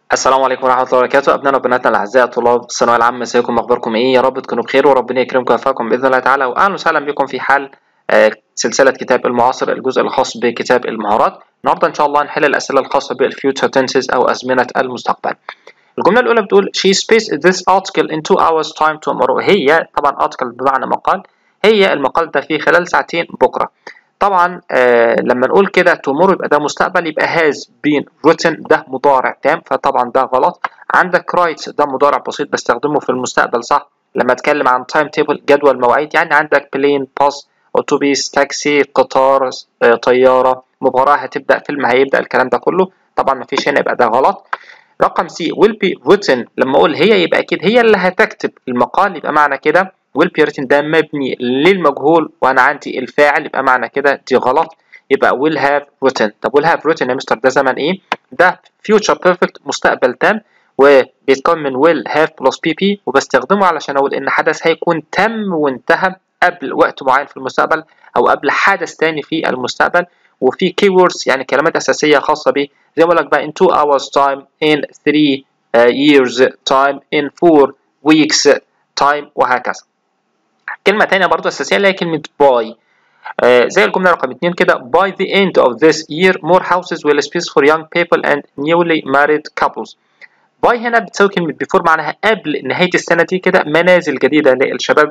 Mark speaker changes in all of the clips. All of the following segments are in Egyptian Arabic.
Speaker 1: السلام عليكم ورحمة الله وبركاته أبنائنا وبناتنا الأعزاء طلاب الثانوية العامة ازيكم أخباركم إيه يا رب تكونوا بخير وربنا يكرمكم ويوفقكم بإذن الله تعالى وأهلا وسهلا بكم في حل آه، سلسلة كتاب المعاصر الجزء الخاص بكتاب المهارات النهاردة إن شاء الله نحل الأسئلة الخاصة بالفيوتشر tenses أو أزمنة المستقبل الجملة الأولى بتقول she spaced this article in two hours time tomorrow هي طبعا article بمعنى مقال هي المقال ده فيه خلال ساعتين بكرة طبعا آه لما نقول كده tomorrow يبقى ده مستقبل يبقى has been written ده مضارع تام فطبعا ده غلط عندك write ده مضارع بسيط بستخدمه في المستقبل صح لما اتكلم عن تايم تيبل جدول مواعيد يعني عندك بلين باص اتوبيس تاكسي قطار آه، طياره مباراه هتبدا فيلم هيبدا الكلام ده كله طبعا مفيش هنا يبقى ده غلط رقم سي will be written لما اقول هي يبقى اكيد هي اللي هتكتب المقال يبقى معنى كده will be written ده مبني للمجهول وانا عندي الفاعل يبقى معنى كده دي غلط يبقى will have written طب will have written يا مستر ده زمن ايه ده future perfect مستقبل تام وبيتكون من will have plus pp وبستخدمه علشان اقول ان حدث هيكون تم وانتهى قبل وقت معين في المستقبل او قبل حدث تاني في المستقبل وفي keywords يعني كلمات اساسيه خاصه بيه زي ما بقول لك بقى in 2 hours time in 3 uh, years time in 4 weeks time وهكذا كلمه تانية برضو اساسيه اللي هي كلمه by آه، زي الجملة رقم اتنين كده by the end of this year more houses will space for young people and newly married couples by هنا بتساوي كلمة before معناها قبل نهاية السنة دي كده منازل جديدة للشباب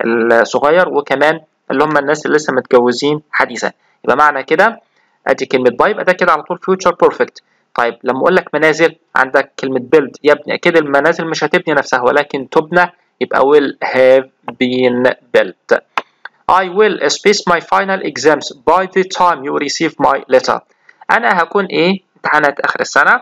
Speaker 1: الصغير وكمان اللي هم الناس اللي لسه متجوزين حديثا يبقى معنى كده ادي كلمة by يبقى ده كده على طول future perfect طيب لما اقول لك منازل عندك كلمة build يبني اكيد المنازل مش هتبني نفسها ولكن تبنى يبقى will have been built I will space my final exams by the time you receive my letter. أنا هكون إيه؟ امتحانات آخر السنة.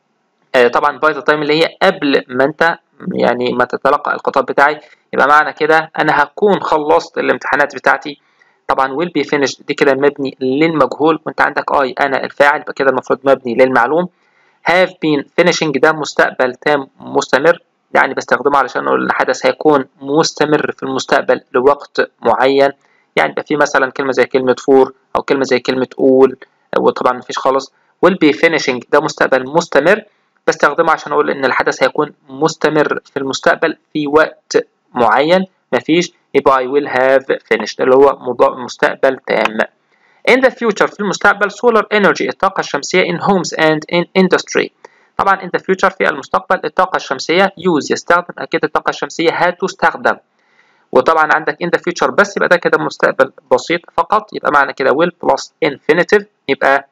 Speaker 1: آه طبعا by the time اللي هي قبل ما أنت يعني ما تتلقى الخطاب بتاعي يبقى معنى كده أنا هكون خلصت الامتحانات بتاعتي. طبعا will be finished دي كده مبني للمجهول وأنت عندك I أنا الفاعل يبقى كده المفروض مبني للمعلوم. have been finishing ده مستقبل تام مستمر يعني بستخدمه علشان اقول ان حدث هيكون مستمر في المستقبل لوقت معين يعني يبقى في مثلا كلمه زي كلمه فور او كلمه زي كلمه اول وطبعا مفيش خالص will be finishing ده مستقبل مستمر بستخدمه عشان اقول ان الحدث هيكون مستمر في المستقبل في وقت معين مفيش يبقى I will have finished اللي هو مضا- مستقبل تام in the future في المستقبل solar energy الطاقة الشمسية in homes and in industry طبعا in the future في المستقبل الطاقة الشمسية use يستخدم أكيد الطاقة الشمسية هتستخدم وطبعا عندك in the future بس يبقى ده كده مستقبل بسيط فقط يبقى معنى كده will plus infinitive يبقى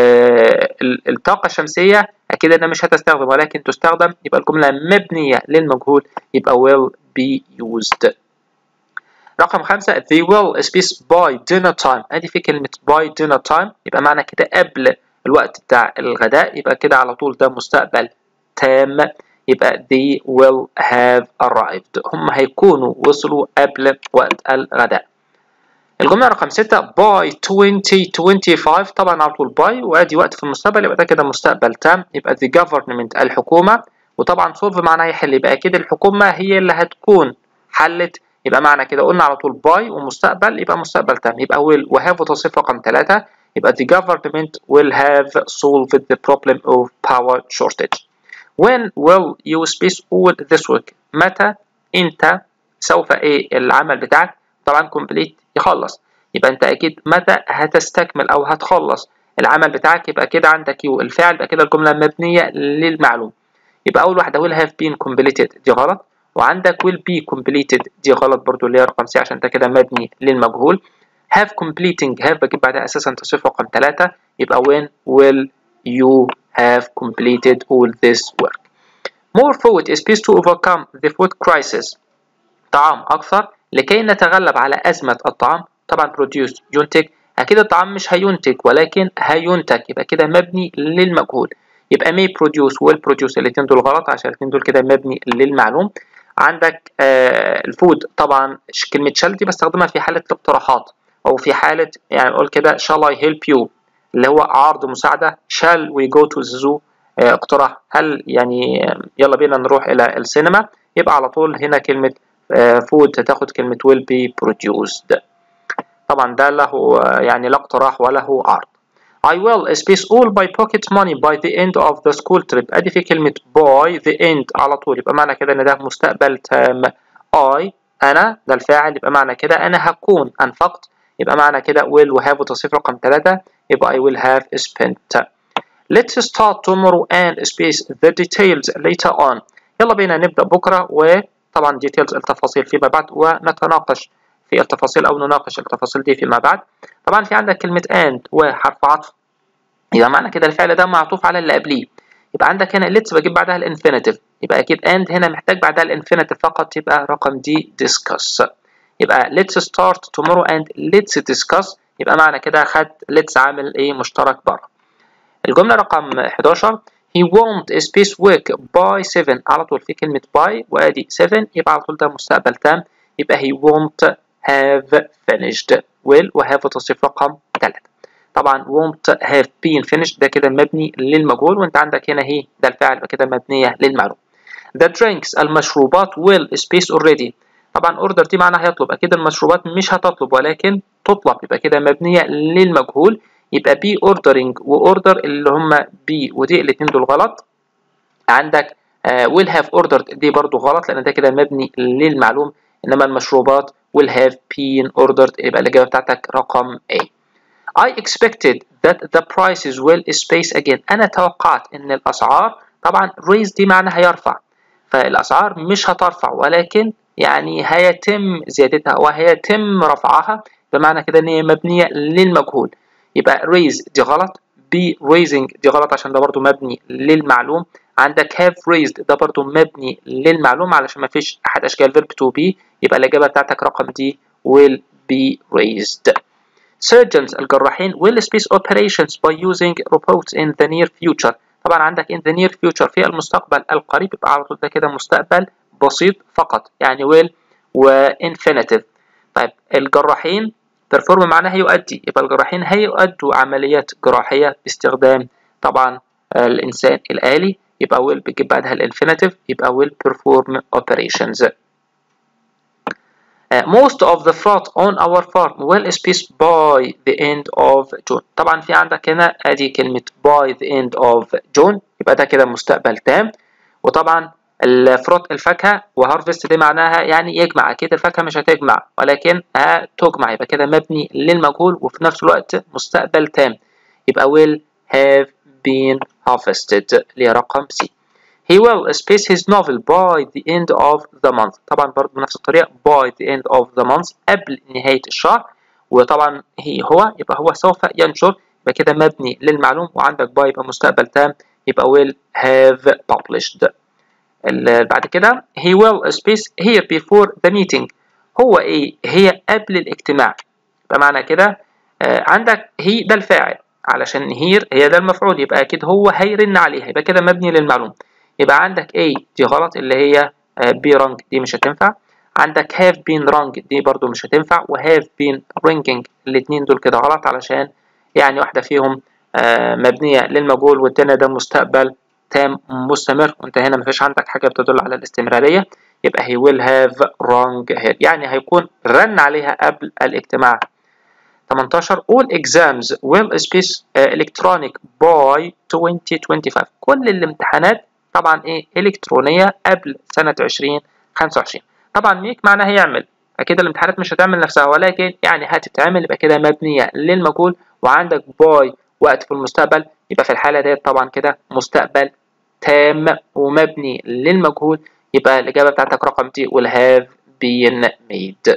Speaker 1: آه ال- الطاقة الشمسية أكيد إنها مش هتستخدم ولكن تستخدم يبقى الجملة مبنية للمجهول يبقى will be used رقم خمسة they will space by dinner time ادي في كلمة by dinner time يبقى معنى كده قبل الوقت بتاع الغداء يبقى كده على طول ده مستقبل تام يبقى they will have arrived هم هيكونوا وصلوا قبل وقت الغداء الجملة رقم ستة by 2025 طبعا على طول by وادي وقت في المستقبل يبقى ده كده مستقبل تام يبقى the government الحكومة وطبعا solve معناها يحل يبقى أكيد الحكومة هي اللي هتكون حلت يبقى معنى كده قلنا على طول by ومستقبل يبقى مستقبل تام يبقى will وهاف وتصريف رقم ثلاثة يبقى the government will have solved the problem of power shortage when will you space all this work متى انت سوف ايه العمل بتاعك طبعا complete يخلص يبقى انت اكيد متى هتستكمل او هتخلص العمل بتاعك يبقى كده عندك يو الفعل يبقى كده الجملة مبنية للمعلوم يبقى اول واحدة will have been completed دي غلط وعندك will be completed دي غلط برضو اللي هي رقم سي عشان ده كده مبني للمجهول have completing have بجيب بعدها اساسا تصريف رقم ثلاثة يبقى when will you have completed all this work more food is supposed to overcome the food crisis طعام أكثر لكي نتغلب على أزمة الطعام طبعا produce ينتج أكيد الطعام مش هينتج ولكن هينتج يبقى كده مبني للمجهول يبقى may produce will produce الاتنين دول غلط عشان الاتنين دول كده مبني للمعلوم عندك آه الفود طبعا ش- كلمة shall دي بستخدمها في حالة الاقتراحات أو في حالة يعني نقول كده shall I help you اللي هو عرض مساعدة shall we go to the zoo آه اقتراح هل يعني آه، يلا بينا نروح إلى السينما يبقى على طول هنا كلمة آه food تاخد كلمة will be produced طبعا ده له آه، يعني لا اقتراح وله عرض I will space all my pocket money by the end of the school trip ادي في كلمة by the end على طول يبقى معنى كده ان ده مستقبل تام I انا ده الفاعل يبقى معنى كده انا هكون انفقت يبقى معنى كده will وهاف وتصريف رقم 3 يبقى I will have spent Let's start tomorrow and space the details later on يلا بينا نبدأ بكرة وطبعا details التفاصيل فيما بعد ونتناقش في التفاصيل أو نناقش التفاصيل دي فيما بعد طبعا في عندك كلمة and وحرف عطف يبقى معنى كده الفعل ده معطوف على اللي قبليه يبقى عندك هنا let's بجيب بعدها الانفينيتيف يبقى أكيد and هنا محتاج بعدها الانفينيتيف فقط يبقى رقم دي discuss يبقى let's start tomorrow and let's discuss يبقى معنى كده خد let's عامل ايه مشترك بره الجملة رقم 11 he won't space work by 7 على طول في كلمة by وادي 7 يبقى على طول ده مستقبل تام يبقى he won't have finished will وهاف تصريف رقم 3 طبعا won't have been finished ده كده مبني للمجهول وانت عندك هنا هي ده الفعل كده مبنية للمعلوم the drinks المشروبات will space already طبعا اوردر دي معناها هيطلب اكيد المشروبات مش هتطلب ولكن تطلب يبقى كده مبنيه للمجهول يبقى بي اوردرنج واوردر اللي هم بي ودي الاثنين دول غلط عندك ويل هاف اوردرد دي برضو غلط لان ده كده مبني للمعلوم انما المشروبات will have been ordered يبقى الاجابه بتاعتك رقم A I expected that the prices will space again انا توقعت ان الاسعار طبعا raise دي معناها يرفع فالاسعار مش هترفع ولكن يعني هيتم زيادتها وهيتم رفعها بمعنى كده ان هي مبنيه للمجهول يبقى raise دي غلط be raising دي غلط عشان ده برضو مبني للمعلوم عندك have raised ده برضو مبني للمعلوم علشان ما فيش احد اشكال verb to be يبقى الاجابه بتاعتك رقم دي will be raised surgeons الجراحين will space operations by using robots in the near future طبعا عندك in the near future في المستقبل القريب يبقى على طول ده كده مستقبل بسيط فقط يعني will و infinitive طيب الجراحين perform معناها يؤدي يبقى الجراحين هيؤدوا عمليات جراحية باستخدام طبعا الإنسان الآلي يبقى will بيجيب بعدها الانفينيتيف يبقى will perform operations Uh, most of the fruit on our farm will space by the end of June طبعا في عندك هنا ادي كلمة by the end of June يبقى ده كده مستقبل تام وطبعا الفروت الفاكهة وهارفست دي معناها يعني يجمع أكيد الفاكهة مش هتجمع ولكن هتجمع يبقى كده مبني للمجهول وفي نفس الوقت مستقبل تام يبقى will have been harvested اللي هي رقم C He will space his novel by the end of the month طبعا برضه بنفس الطريقة by the end of the month قبل نهاية الشهر وطبعا هي هو يبقى هو سوف ينشر يبقى كده مبني للمعلوم وعندك by يبقى مستقبل تام يبقى will have published بعد كده he will space here before the meeting هو ايه هي قبل الاجتماع بمعنى كده آه عندك هي ده الفاعل علشان هير هي ده المفعول يبقى اكيد هو هيرن عليها يبقى كده مبني للمعلوم يبقى عندك A دي غلط اللي هي بي uh, رانج دي مش هتنفع عندك have been rung دي برضو مش هتنفع و have been ringing الاتنين دول كده غلط علشان يعني واحدة فيهم uh, مبنية للمجهول والتانية ده مستقبل تام مستمر وانت هنا مفيش عندك حاجة بتدل على الاستمرارية يبقى he will have rung here يعني هيكون رن عليها قبل الاجتماع 18 all exams will space uh, electronic by 2025 كل الامتحانات طبعا ايه الكترونيه قبل سنه 2025 طبعا ميك معناها هيعمل اكيد الامتحانات مش هتعمل نفسها ولكن يعني هتتعمل يبقى كده مبنيه للمجهول وعندك باي وقت في المستقبل يبقى في الحاله ديت طبعا كده مستقبل تام ومبني للمجهول يبقى الاجابه بتاعتك رقم دي will have been made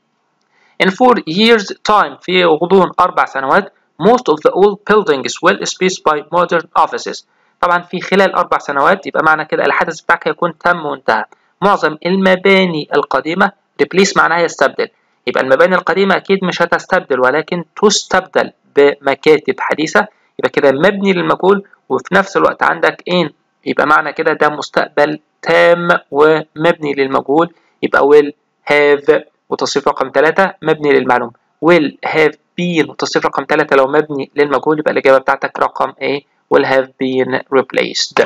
Speaker 1: in four years time في غضون اربع سنوات most of the old buildings will spaced by modern offices طبعا في خلال أربع سنوات يبقى معنى كده الحدث بتاعك هيكون تم وانتهى معظم المباني القديمة replace معناها يستبدل يبقى المباني القديمة أكيد مش هتستبدل ولكن تستبدل بمكاتب حديثة يبقى كده مبني للمجهول وفي نفس الوقت عندك in يبقى معنى كده ده مستقبل تام ومبني للمجهول يبقى will have وتصريف رقم 3 مبني للمعلوم will have been وتصريف رقم 3 لو مبني للمجهول يبقى الإجابة بتاعتك رقم A will have been replaced.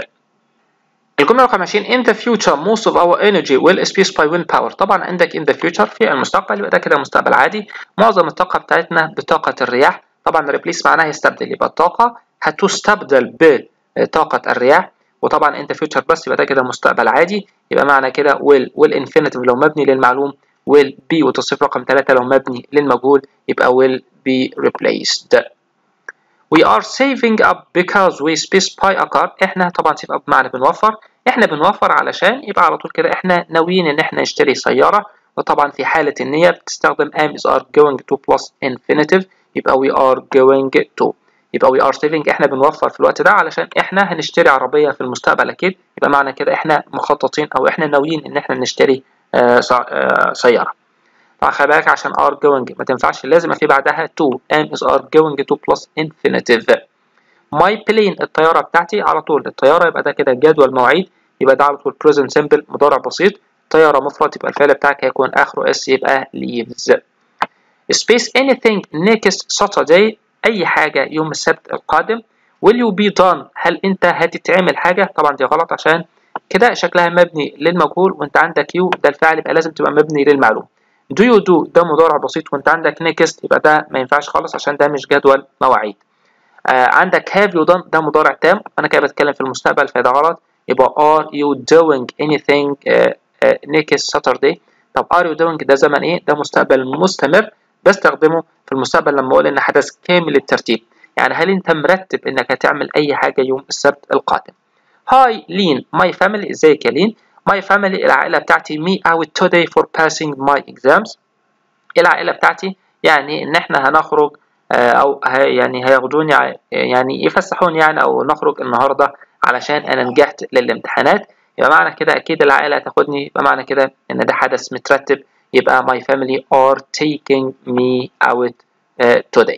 Speaker 1: الجملة رقم 20 in the future most of our energy will space by wind power طبعا عندك in the future في المستقبل يبقى ده كده مستقبل عادي معظم الطاقة بتاعتنا بطاقة الرياح طبعا replace معناها يستبدل يبقى الطاقة هتستبدل بطاقة الرياح وطبعا انت فيوتشر بس يبقى ده كده مستقبل عادي يبقى معنى كده will والانفينيتيف لو مبني للمعلوم will be وتصريف رقم 3 لو مبني للمجهول يبقى will be replaced we are saving up because we specify a car احنا طبعا save up بمعنى بنوفر احنا بنوفر علشان يبقى على طول كده احنا ناويين ان احنا نشتري سيارة وطبعا في حالة النية بتستخدم am is are going to plus infinitive يبقى we are going to يبقى we are saving احنا بنوفر في الوقت ده علشان احنا هنشتري عربية في المستقبل اكيد يبقى معنى كده احنا مخططين او احنا ناويين ان احنا نشتري آه آه سيارة طبعا خلي بالك عشان are going ما تنفعش لازم في بعدها to am is are going to plus infinitive my plane الطيارة بتاعتي على طول الطيارة يبقى ده كده جدول مواعيد يبقى ده على طول present simple مضارع بسيط طيارة مفرد يبقى الفعل بتاعك هيكون آخره اس يبقى leaves space anything next Saturday أي حاجة يوم السبت القادم will you be done هل أنت هتتعمل حاجة طبعا دي غلط عشان كده شكلها مبني للمجهول وأنت عندك يو ده الفعل يبقى لازم تبقى مبني للمعلوم do you do ده مضارع بسيط وأنت عندك next يبقى ده ما ينفعش خالص عشان ده مش جدول مواعيد آه عندك have you done ده مضارع تام أنا كده بتكلم في المستقبل فده غلط يبقى are you doing anything uh, uh, next Saturday طب are you doing ده زمن ايه ده مستقبل مستمر بستخدمه في المستقبل لما اقول ان حدث كامل الترتيب يعني هل انت مرتب انك هتعمل اي حاجه يوم السبت القادم هاي لين ماي فاميلي ازيك يا لين ماي فاميلي العائله بتاعتي مي اوت today for passing my exams العائله بتاعتي يعني ان احنا هنخرج او يعني هياخدوني يعني يفسحوني يعني او نخرج النهارده علشان انا نجحت للامتحانات يبقى معنى كده اكيد العائله هتاخدني يبقى معنى كده ان ده حدث مترتب يبقى my family are taking me out uh, today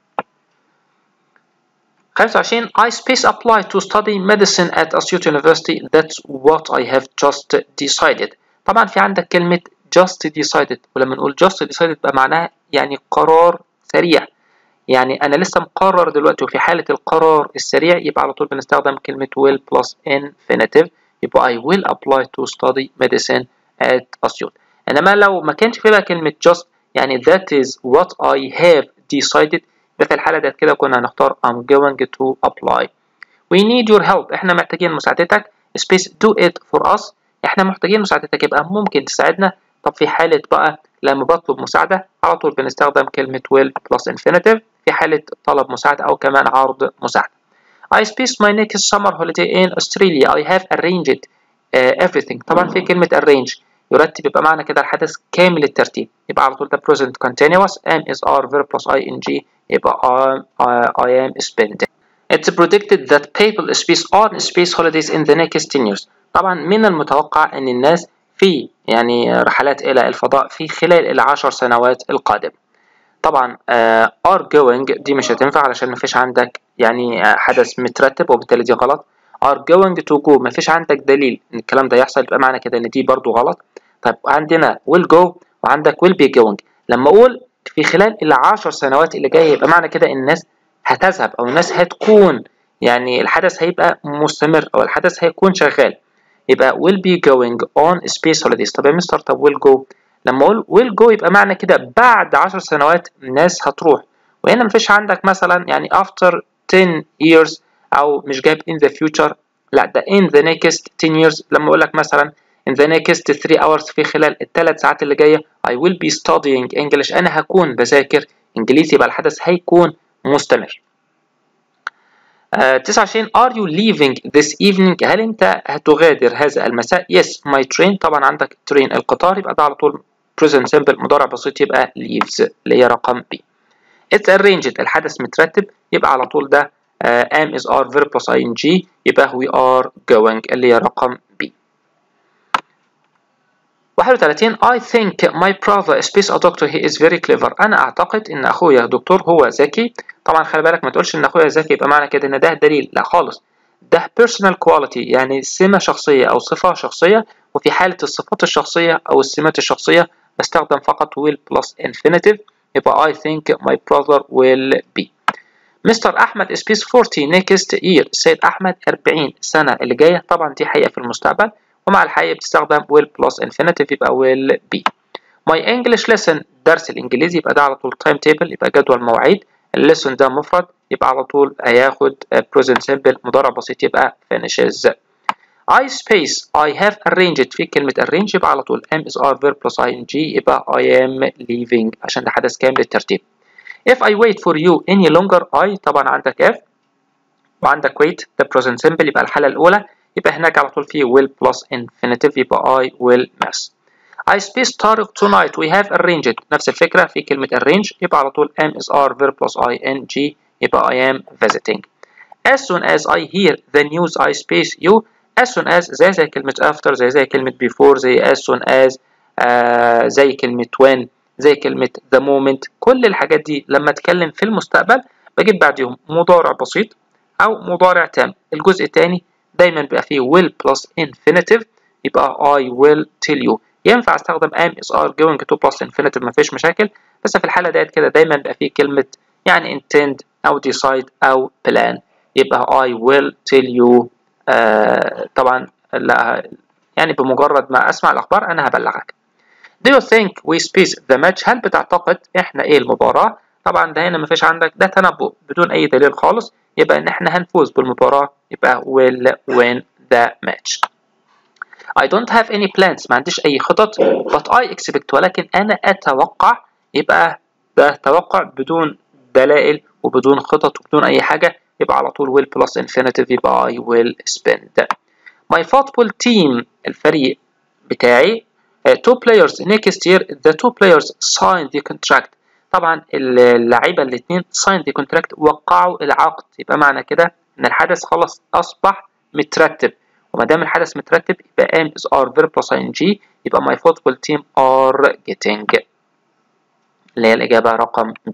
Speaker 1: 25 I space apply to study medicine at Asyut University that's what I have just decided طبعا في عندك كلمة just decided ولما نقول just decided بقى معناها يعني قرار سريع يعني أنا لسه مقرر دلوقتي وفي حالة القرار السريع يبقى على طول بنستخدم كلمة will plus infinitive يبقى I will apply to study medicine at Asyut انما لو ما كانش في بقى كلمه just يعني that is what I have decided ده في الحاله ديت كده كنا هنختار I'm going to apply we need your help احنا محتاجين مساعدتك space do it for us احنا محتاجين مساعدتك يبقى ممكن تساعدنا طب في حاله بقى لما بطلب مساعده على طول بنستخدم كلمه will plus infinitive في حاله طلب مساعده او كمان عرض مساعده I spaced my next summer holiday in Australia I have arranged uh, everything طبعا في كلمه arrange يرتب يبقى معنى كده الحدث كامل الترتيب يبقى على طول ده present continuous am is are verb plus ing يبقى I, I, I am spending It's predicted that people space on space holidays in the next 10 years طبعا من المتوقع ان الناس في يعني رحلات الى الفضاء في خلال العشر سنوات القادمة طبعا uh, are going دي مش هتنفع علشان مفيش عندك يعني حدث مترتب وبالتالي دي غلط are going to go مفيش عندك دليل ان الكلام ده يحصل يبقى معنى كده ان دي برضو غلط طيب عندنا will go وعندك will be going لما اقول في خلال العشر سنوات اللي جايه يبقى معنى كده ان الناس هتذهب او الناس هتكون يعني الحدث هيبقى مستمر او الحدث هيكون شغال يبقى will be going on space holidays طب يا مستر طب will go لما اقول will go يبقى معنى كده بعد عشر سنوات الناس هتروح وهنا مفيش عندك مثلا يعني after 10 years او مش جايب in the future لا ده in the next 10 years لما اقول لك مثلا in the next 3 hours في خلال الثلاث ساعات اللي جايه I will be studying English انا هكون بذاكر انجليزي يبقى الحدث هيكون مستمر uh, 29 are you leaving this evening هل انت هتغادر هذا المساء yes my train طبعا عندك train القطار يبقى ده على طول present simple مضارع بسيط يبقى leaves اللي هي رقم B it's arranged الحدث مترتب يبقى على طول ده uh, am is are verb plus ing يبقى we are going اللي هي رقم B 31 I think my brother space a doctor he is very clever أنا أعتقد إن أخويا دكتور هو ذكي طبعا خلي بالك ما تقولش إن أخويا ذكي يبقى معنى كده إن ده دليل لا خالص ده personal quality يعني سمة شخصية أو صفة شخصية وفي حالة الصفات الشخصية أو السمات الشخصية بستخدم فقط will plus infinitive يبقى I think my brother will be مستر أحمد space 40 next year السيد أحمد 40 سنة اللي جاية طبعا دي حقيقة في المستقبل ومع الحقيقة بتستخدم will plus infinitive يبقى will be my English lesson درس الإنجليزي يبقى ده على طول time table يبقى جدول مواعيد الليسون ده مفرد يبقى على طول هياخد present simple مضارع بسيط يبقى finishes I space I have arranged في كلمة arrange يبقى على طول am is are verb plus ing يبقى I am leaving عشان ده حدث كامل للترتيب if I wait for you any longer I طبعا عندك if وعندك wait ده present simple يبقى الحالة الأولى يبقى هناك على طول في will plus infinitive يبقى I will miss I space طارق tonight we have arranged نفس الفكرة في كلمة arrange يبقى على طول am is are verb plus ing يبقى I am visiting as soon as I hear the news I space you as soon as زي زي كلمة after زي زي كلمة before زي as soon as آه زي كلمة when زي كلمة the moment كل الحاجات دي لما اتكلم في المستقبل بجيب بعدهم مضارع بسيط أو مضارع تام الجزء الثاني دايما بيبقى فيه will plus infinitive يبقى I will tell you ينفع استخدم am is are going to plus infinitive مفيش مشاكل بس في الحالة ديت كده دايما بيبقى فيه كلمة يعني intend أو decide أو plan يبقى I will tell you آه طبعا لا يعني بمجرد ما أسمع الأخبار أنا هبلغك Do you think we space the match هل بتعتقد إحنا إيه المباراة طبعا ده هنا مفيش عندك ده تنبؤ بدون أي دليل خالص يبقى إن إحنا هنفوز بالمباراة يبقى will win the match I don't have any plans ما عنديش أي خطط but I expect ولكن أنا أتوقع يبقى ده توقع بدون دلائل وبدون خطط وبدون أي حاجة يبقى على طول will plus infinitive يبقى I will spend my football team الفريق بتاعي uh, two players next year the two players signed the contract طبعا اللعيبة الاثنين signed the contract وقعوا العقد يبقى معنى كده إن الحدث خلاص أصبح مترتب وما دام الحدث مترتب يبقى am is are verb plus ing يبقى my football team are getting اللي هي الإجابة رقم B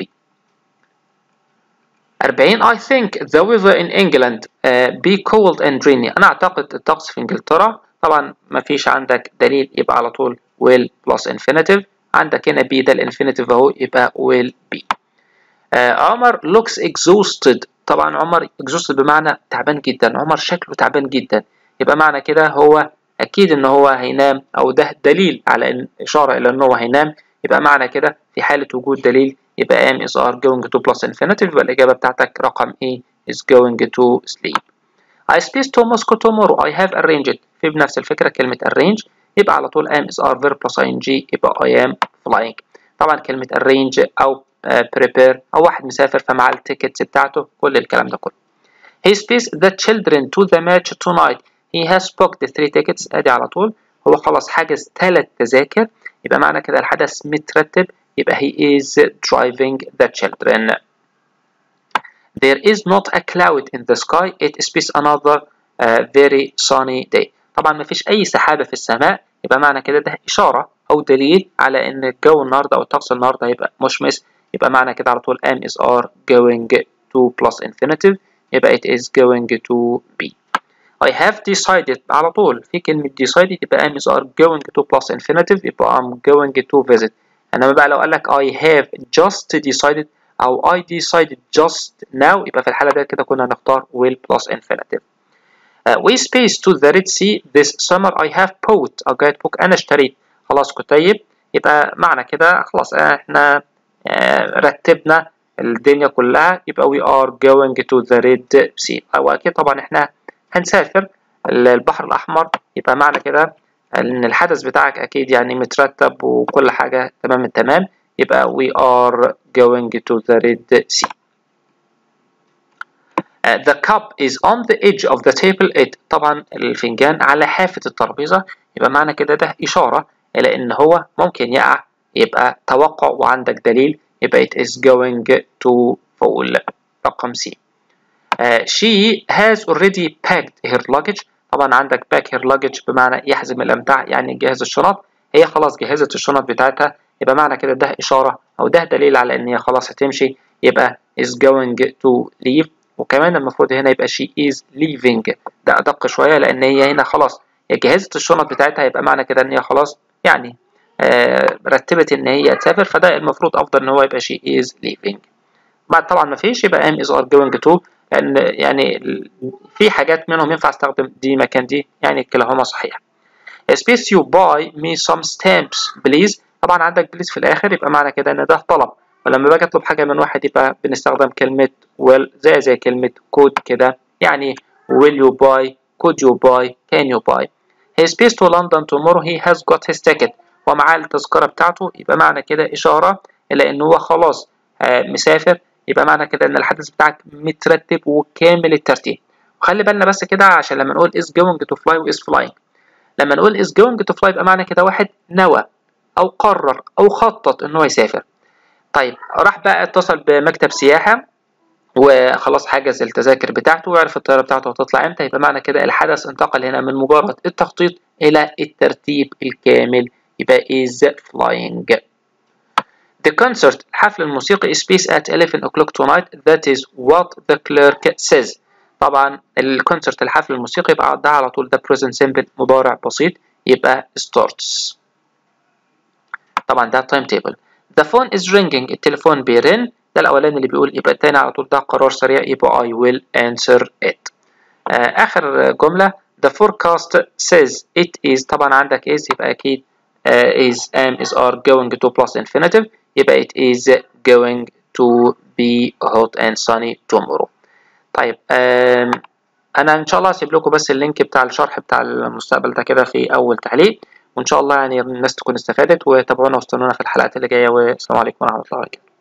Speaker 1: 40 I think the weather in England uh, be cold and rainy أنا أعتقد الطقس في إنجلترا طبعا ما فيش عندك دليل يبقى على طول will plus infinitive عندك هنا be ده الانفينيتيف أهو يبقى will be uh, عمر looks exhausted طبعا عمر exhausted بمعنى تعبان جدا عمر شكله تعبان جدا يبقى معنى كده هو أكيد إن هو هينام أو ده دليل على إن إشارة إلى إن هو هينام يبقى معنى كده في حالة وجود دليل يبقى am is are going to plus infinitive يبقى الإجابة بتاعتك رقم A is going to sleep I space to Moscow tomorrow I have arranged في بنفس الفكرة كلمة arrange يبقى على طول am is are verb plus ing يبقى I am flying طبعا كلمة arrange أو uh, prepare أو واحد مسافر فمع التيكتس بتاعته كل الكلام ده كله He space the children to the match tonight He has booked the three tickets أدي على طول هو خلاص حجز ثلاث تذاكر يبقى معنى كده الحدث مترتب يبقى he is driving the children. There is not a cloud in the sky. It is another uh, very sunny day. طبعا ما فيش أي سحابة في السماء يبقى معنى كده ده إشارة أو دليل على إن الجو النهاردة أو الطقس النهاردة هيبقى مشمس يبقى معنى كده على طول am is are going to plus infinitive يبقى it is going to be. I have decided على طول في كلمة decided يبقى am is are going to plus infinitive يبقى I'm going to visit انما بقى لو قال لك I have just decided او I decided just now يبقى في الحالة دي كده كنا هنختار will plus infinitive uh, we space to the Red Sea this summer I have bought a guidebook أنا اشتريت خلاص كتيب يبقى معنى كده خلاص احنا رتبنا الدنيا كلها يبقى we are going to the Red Sea أو أكيد طبعا احنا هنسافر البحر الأحمر يبقى معنى كده ان الحدث بتاعك اكيد يعني مترتب وكل حاجة تمام التمام يبقى we are going to the Red Sea uh, the cup is on the edge of the table it طبعا الفنجان على حافة الترابيزة يبقى معنى كده ده إشارة إلى إن هو ممكن يقع يبقى توقع وعندك دليل يبقى it is going to fall رقم C uh, she has already packed her luggage طبعا عندك باك هير luggage بمعنى يحزم الأمتعة يعني جهاز الشنط هي خلاص جهزت الشنط بتاعتها يبقى معنى كده ده إشارة أو ده دليل على إن هي خلاص هتمشي يبقى is going to leave وكمان المفروض هنا يبقى she is leaving ده أدق شوية لأن هي هنا خلاص هي جهزت الشنط بتاعتها يبقى معنى كده إن هي خلاص يعني آه رتبت إن هي تسافر فده المفروض أفضل إن هو يبقى she is leaving بعد طبعا مفيش يبقى am is are going to لأن يعني في حاجات منهم ينفع استخدم دي مكان دي يعني كلاهما صحيح. Space you buy me some stamps please طبعا عندك please في الآخر يبقى معنى كده إن ده طلب ولما باجي اطلب حاجه من واحد يبقى بنستخدم كلمه will زي زي كلمه could كده يعني will you buy could you buy can you buy he is based to London tomorrow he has got his ticket ومعاه التذكره بتاعته يبقى معنى كده اشاره الى ان هو خلاص آه مسافر يبقى معنى كده ان الحدث بتاعك مترتب وكامل الترتيب وخلي بالنا بس كده عشان لما نقول is going to fly و is flying لما نقول is going to fly يبقى معنى كده واحد نوى او قرر او خطط ان هو يسافر طيب راح بقى اتصل بمكتب سياحه وخلاص حجز التذاكر بتاعته وعرف الطياره بتاعته هتطلع امتى يبقى معنى كده الحدث انتقل هنا من مجرد التخطيط الى الترتيب الكامل يبقى is flying The concert الحفل الموسيقي is based at 11 o'clock tonight that is what the clerk says طبعا الكونسرت الحفل الموسيقي يبقى ده على طول ده present simple مضارع بسيط يبقى starts طبعا ده تايم تيبل the phone is ringing التليفون بيرن ده الاولاني اللي بيقول يبقى التاني على طول ده قرار سريع يبقى I will answer it آه اخر جملة the forecast says it is طبعا عندك is يبقى اكيد uh, is am is are going to plus infinitive يبقى it is going to be hot and sunny tomorrow طيب انا ان شاء الله هسيب لكم بس اللينك بتاع الشرح بتاع المستقبل ده كده في اول تعليق وان شاء الله يعني الناس تكون استفادت وتابعونا واستنونا في الحلقات اللي جايه والسلام عليكم ورحمه الله وبركاته